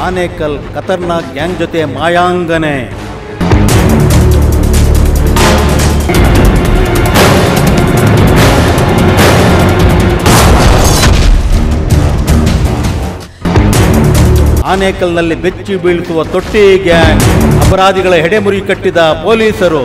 Anekal ಖತರ್ನಾಕ್ gang ಜೊತೆ ಮಾಯಾಂಗನೆ ಆನೇಕಲ್ನಲ್ಲಿ ಬೆಚ್ಚಿ ಬೀಳಿಸುವ ತೊಟ್ಟಿ ಗ್ಯಾಂಗ್ ಅಪರಾಧಿಗಳ ಹೆಡೆಮುರಿ ಕಟ್ಟಿದ ಪೊಲೀಸರು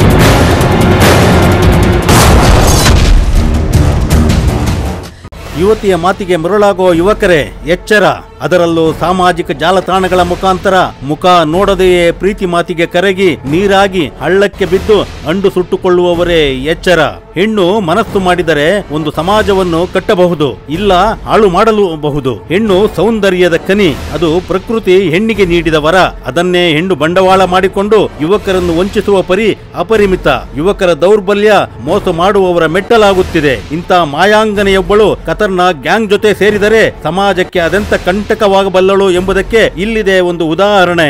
ಯುವತಿಯ ಮಾತಿಗೆ ಮರುಳಾಗುವ ಯುವಕರೇ ಎಚ್ಚರ ಅದರಲ್ಲೂ ಸಾಮಾಜಿಕ ಜಾಲತಾಣಗಳ ಮುಖಾಂತರ ಮುಖ ನೋಡದೆಯೇ ಪ್ರೀತಿ ಮಾತಿಗೆ ಕರಗಿ ನೀರಾಗಿ ಹಳ್ಳಕ್ಕೆ ಬಿದ್ದು ಅಂಡು ಸುಟ್ಟುಕೊಳ್ಳುವವರೇ ಎಚ್ಚರ ಹೆಣ್ಣು ಮನಸ್ಸು ಮಾಡಿದರೆ ಒಂದು ಸಮಾಜವನ್ನು ಕಟ್ಟಬಹುದು ಇಲ್ಲ ಹಾಳು ಮಾಡಲೂಬಹುದು ಹೆಣ್ಣು ಸೌಂದರ್ಯದ ಕನಿ ಅದು ಪ್ರಕೃತಿ ಹೆಣ್ಣಿಗೆ ನೀಡಿದ ವರ ಅದನ್ನೇ ಹೆಣ್ಣು ಬಂಡವಾಳ ಮಾಡಿಕೊಂಡು ಯುವಕರನ್ನು ವಂಚಿಸುವ ಪರಿ ಅಪರಿಮಿತ ಯುವಕರ ದೌರ್ಬಲ್ಯ ಮೋಸ ಮಾಡುವವರ ಮೆಟ್ಟಲಾಗುತ್ತಿದೆ ಇಂಥ ಮಾಯಾಂಗನೆಯೊಬ್ಬಳು ಕತರ್ನ ಗ್ಯಾಂಗ್ ಜೊತೆ ಸೇರಿದರೆ ಸಮಾಜಕ್ಕೆ ಅದೆಂತ ಕಂಟಕವಾಗಬಲ್ಲಳು ಎಂಬುದಕ್ಕೆ ಇಲ್ಲಿದೆ ಒಂದು ಉದಾಹರಣೆ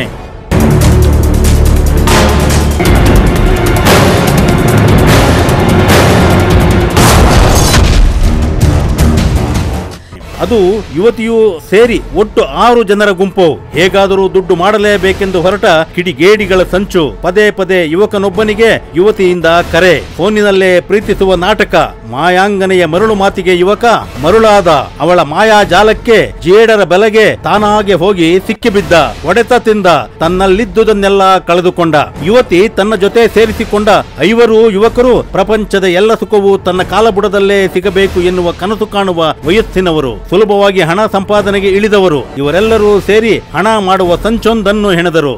ಅದು ಯುವತಿಯೂ ಸೇರಿ ಒಟ್ಟು ಆರು ಜನರ ಗುಂಪು ಹೇಗಾದರೂ ದುಡ್ಡು ಮಾಡಲೇಬೇಕೆಂದು ಹೊರಟ ಕಿಡಿಗೇಡಿಗಳ ಸಂಚು ಪದೇ ಪದೇ ಯುವಕನೊಬ್ಬನಿಗೆ ಯುವತಿಯಿಂದ ಕರೆ ಫೋನಿನಲ್ಲೇ ಪ್ರೀತಿಸುವ ನಾಟಕ ಮಾಯಾಂಗನೆಯ ಮರುಳು ಮಾತಿಗೆ ಯುವಕ ಮರುಳಾದ ಅವಳ ಮಾಯಾ ಜಾಲಕ್ಕೆ ಜೇಡರ ಬೆಲೆಗೆ ತಾನಾಗೆ ಹೋಗಿ ಸಿಕ್ಕಿಬಿದ್ದ ಹೊಡೆತ ತಿಂದ ತನ್ನಲ್ಲಿದ್ದುದನ್ನೆಲ್ಲ ಕಳೆದುಕೊಂಡ ಯುವತಿ ತನ್ನ ಜೊತೆ ಸೇರಿಸಿಕೊಂಡ ಐವರು ಯುವಕರು ಪ್ರಪಂಚದ ಎಲ್ಲ ಸುಖವು ತನ್ನ ಕಾಲಬುಡದಲ್ಲೇ ಸಿಗಬೇಕು ಎನ್ನುವ ಕನಸು ಕಾಣುವ ವಯಸ್ಸಿನವರು ಸುಲಭವಾಗಿ ಹಣ ಸಂಪಾದನೆಗೆ ಇಳಿದವರು ಇವರೆಲ್ಲರೂ ಸೇರಿ ಹಣ ಮಾಡುವ ಸಂಚೊಂದನ್ನು ಹೆಣೆದರು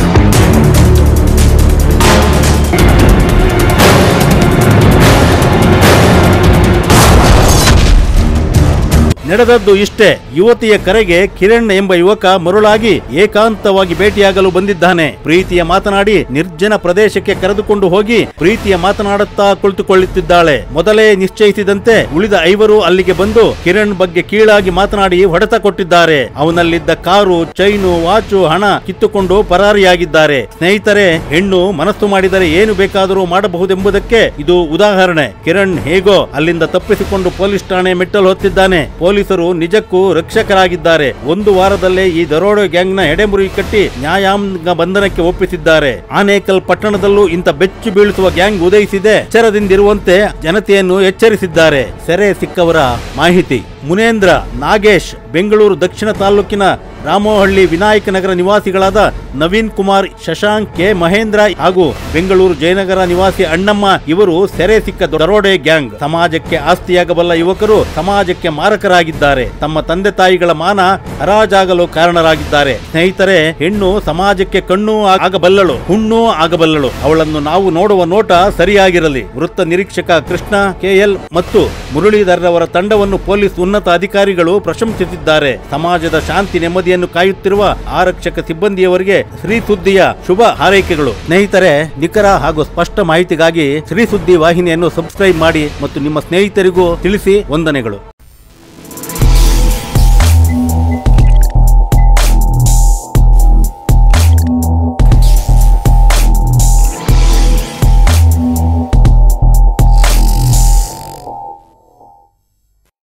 ನಡೆದದ್ದು ಇಷ್ಟೇ ಯುವತಿಯ ಕರೆಗೆ ಕಿರಣ್ ಎಂಬ ಯುವಕ ಮರುಳಾಗಿ ಏಕಾಂತವಾಗಿ ಭೇಟಿಯಾಗಲು ಬಂದಿದ್ದಾನೆ ಪ್ರೀತಿಯ ಮಾತನಾಡಿ ನಿರ್ಜನ ಪ್ರದೇಶಕ್ಕೆ ಕರೆದುಕೊಂಡು ಹೋಗಿ ಪ್ರೀತಿಯ ಮಾತನಾಡುತ್ತಾ ಕುಳಿತುಕೊಳ್ಳುತ್ತಿದ್ದಾಳೆ ಮೊದಲೇ ನಿಶ್ಚಯಿಸಿದಂತೆ ಉಳಿದ ಐವರು ಅಲ್ಲಿಗೆ ಬಂದು ಕಿರಣ್ ಬಗ್ಗೆ ಕೀಳಾಗಿ ಮಾತನಾಡಿ ಹೊಡೆತ ಕೊಟ್ಟಿದ್ದಾರೆ ಅವನಲ್ಲಿದ್ದ ಕಾರು ಚೈನು ವಾಚು ಹಣ ಕಿತ್ತುಕೊಂಡು ಪರಾರಿಯಾಗಿದ್ದಾರೆ ಸ್ನೇಹಿತರೆ ಹೆಣ್ಣು ಮನಸ್ಸು ಮಾಡಿದರೆ ಏನು ಬೇಕಾದರೂ ಮಾಡಬಹುದೆಂಬುದಕ್ಕೆ ಇದು ಉದಾಹರಣೆ ಕಿರಣ್ ಹೇಗೋ ಅಲ್ಲಿಂದ ತಪ್ಪಿಸಿಕೊಂಡು ಪೊಲೀಸ್ ಠಾಣೆ ಮೆಟ್ಟಲು ಹೊತ್ತಿದ್ದಾನೆ ಪೊಲೀಸರು ನಿಜಕ್ಕೂ ರಕ್ಷಕರಾಗಿದ್ದಾರೆ ಒಂದು ವಾರದಲ್ಲೇ ಈ ದರೋಡೆ ಗ್ಯಾಂಗ್ನ ಎಡೆಮುರಿ ಕಟ್ಟಿ ನ್ಯಾಯಾಂಗ ಬಂಧನಕ್ಕೆ ಒಪ್ಪಿಸಿದ್ದಾರೆ ಆನೇಕಲ್ ಪಟ್ಟಣದಲ್ಲೂ ಇಂಥ ಬೆಚ್ಚು ಬೀಳಿಸುವ ಗ್ಯಾಂಗ್ ಉದಯಿಸಿದೆ ಎಚ್ಚರದಿಂದಿರುವಂತೆ ಜನತೆಯನ್ನು ಎಚ್ಚರಿಸಿದ್ದಾರೆ ಸೆರೆ ಸಿಕ್ಕವರ ಮಾಹಿತಿ ಮುನೇಂದ್ರ ನಾಗೇಶ್ ಬೆಂಗಳೂರು ದಕ್ಷಿಣ ತಾಲೂಕಿನ ರಾಮೋಹಳ್ಳಿ ವಿನಾಯಕ ನಗರ ನಿವಾಸಿಗಳಾದ ನವೀನ್ ಕುಮಾರ್ ಶಶಾಂಕ್ ಕೆ ಮಹೇಂದ್ರ ಹಾಗೂ ಬೆಂಗಳೂರು ಜಯನಗರ ನಿವಾಸಿ ಅಣ್ಣಮ್ಮ ಇವರು ಸೆರೆ ಸಿಕ್ಕ ದರೋಡೆ ಗ್ಯಾಂಗ್ ಸಮಾಜಕ್ಕೆ ಆಸ್ತಿಯಾಗಬಲ್ಲ ಯುವಕರು ಸಮಾಜಕ್ಕೆ ಮಾರಕರಾಗಿದ್ದಾರೆ ತಮ್ಮ ತಂದೆ ತಾಯಿಗಳ ಮಾನ ಹರಾಜಾಗಲು ಕಾರಣರಾಗಿದ್ದಾರೆ ಸ್ನೇಹಿತರೆ ಹೆಣ್ಣು ಸಮಾಜಕ್ಕೆ ಕಣ್ಣು ಆಗಬಲ್ಲಳು ಹುಣ್ಣು ಆಗಬಲ್ಲಳು ಅವಳನ್ನು ನಾವು ನೋಡುವ ನೋಟ ಸರಿಯಾಗಿರಲಿ ವೃತ್ತ ನಿರೀಕ್ಷಕ ಕೃಷ್ಣ ಕೆಎಲ್ ಮತ್ತು ಮುರಳೀಧರ್ ಅವರ ತಂಡವನ್ನು ಪೊಲೀಸ್ ಉನ್ನತ ಅಧಿಕಾರಿಗಳು ಪ್ರಶಂಸಿಸಿದ್ದಾರೆ ಸಮಾಜದ ಶಾಂತಿ ನೆಮ್ಮದಿಯನ್ನು ಕಾಯುತ್ತಿರುವ ಆರಕ್ಷಕ ಸಿಬ್ಬಂದಿಯವರಿಗೆ ಶ್ರೀ ಸುದ್ದಿಯ ಶುಭ ಹಾರೈಕೆಗಳು ಸ್ನೇಹಿತರೆ ನಿಖರ ಹಾಗೂ ಸ್ಪಷ್ಟ ಮಾಹಿತಿಗಾಗಿ ಶ್ರೀ ಸುದ್ದಿ ವಾಹಿನಿಯನ್ನು ಸಬ್ಸ್ಕ್ರೈಬ್ ಮಾಡಿ ಮತ್ತು ನಿಮ್ಮ ಸ್ನೇಹಿತರಿಗೂ ತಿಳಿಸಿ ವಂದನೆಗಳು